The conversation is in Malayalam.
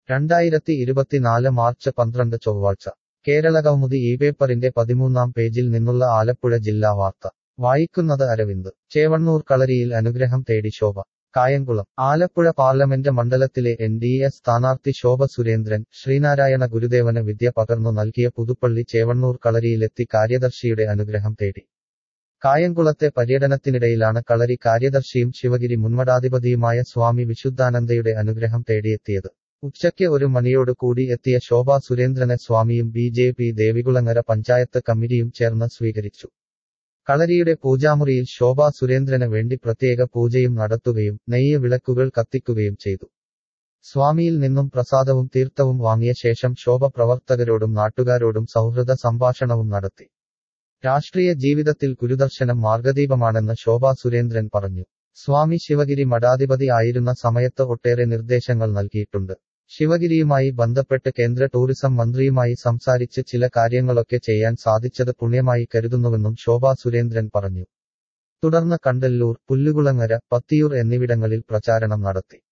രണ്ടായിരത്തി ഇരുപത്തിനാല് മാർച്ച് പന്ത്രണ്ട് ചൊവ്വാഴ്ച കേരളകൗമുദി ഈ പേപ്പറിന്റെ പതിമൂന്നാം പേജിൽ നിന്നുള്ള ആലപ്പുഴ ജില്ലാ വാർത്ത വായിക്കുന്നത് അരവിന്ദ് ചേവണ്ണൂർ കളരിയിൽ അനുഗ്രഹം തേടി ശോഭ കായംകുളം ആലപ്പുഴ പാർലമെന്റ് മണ്ഡലത്തിലെ എൻ ഡി എ സ്ഥാനാർത്ഥി ശോഭ സുരേന്ദ്രൻ ശ്രീനാരായണ ഗുരുദേവന് വിദ്യ പകർന്നു നൽകിയ പുതുപ്പള്ളി ചേവണ്ണൂർ കളരിയിലെത്തി കാര്യദർശിയുടെ അനുഗ്രഹം തേടി കായംകുളത്തെ പര്യടനത്തിനിടയിലാണ് കളരി കാര്യദർശിയും ശിവഗിരി മുൻമഠാധിപതിയുമായ സ്വാമി വിശുദ്ധാനന്ദയുടെ അനുഗ്രഹം തേടിയെത്തിയത് ഉച്ചയ്ക്ക് ഒരു മണിയോട് കൂടി എത്തിയ ശോഭാ സുരേന്ദ്രനെ സ്വാമിയും B J P Devikulangara panchayat കമ്മിറ്റിയും ചേർന്ന് സ്വീകരിച്ചു കളരിയുടെ പൂജാമുറിയിൽ ശോഭാ സുരേന്ദ്രന് വേണ്ടി പ്രത്യേക പൂജയും നടത്തുകയും നെയ്യ് വിളക്കുകൾ കത്തിക്കുകയും ചെയ്തു സ്വാമിയിൽ നിന്നും പ്രസാദവും തീർത്ഥവും വാങ്ങിയ ശേഷം ശോഭ പ്രവർത്തകരോടും നാട്ടുകാരോടും സൗഹൃദ സംഭാഷണവും നടത്തി രാഷ്ട്രീയ ജീവിതത്തിൽ ഗുരുദർശനം മാർഗദീപമാണെന്ന് ശോഭാ സുരേന്ദ്രൻ പറഞ്ഞു സ്വാമി ശിവഗിരി മഠാധിപതി ആയിരുന്ന സമയത്ത് ഒട്ടേറെ നിർദ്ദേശങ്ങൾ നൽകിയിട്ടുണ്ട് ശിവഗിരിയുമായി ബന്ധപ്പെട്ട് കേന്ദ്ര ടൂറിസം മന്ത്രിയുമായി സംസാരിച്ച് ചില കാര്യങ്ങളൊക്കെ ചെയ്യാൻ സാധിച്ചത് പുണ്യമായി കരുതുന്നുവെന്നും ശോഭാ സുരേന്ദ്രൻ പറഞ്ഞു തുടർന്ന് കണ്ടല്ലൂർ പുല്ലുകുളങ്ങര പത്തിയൂർ എന്നിവിടങ്ങളിൽ പ്രചാരണം നടത്തി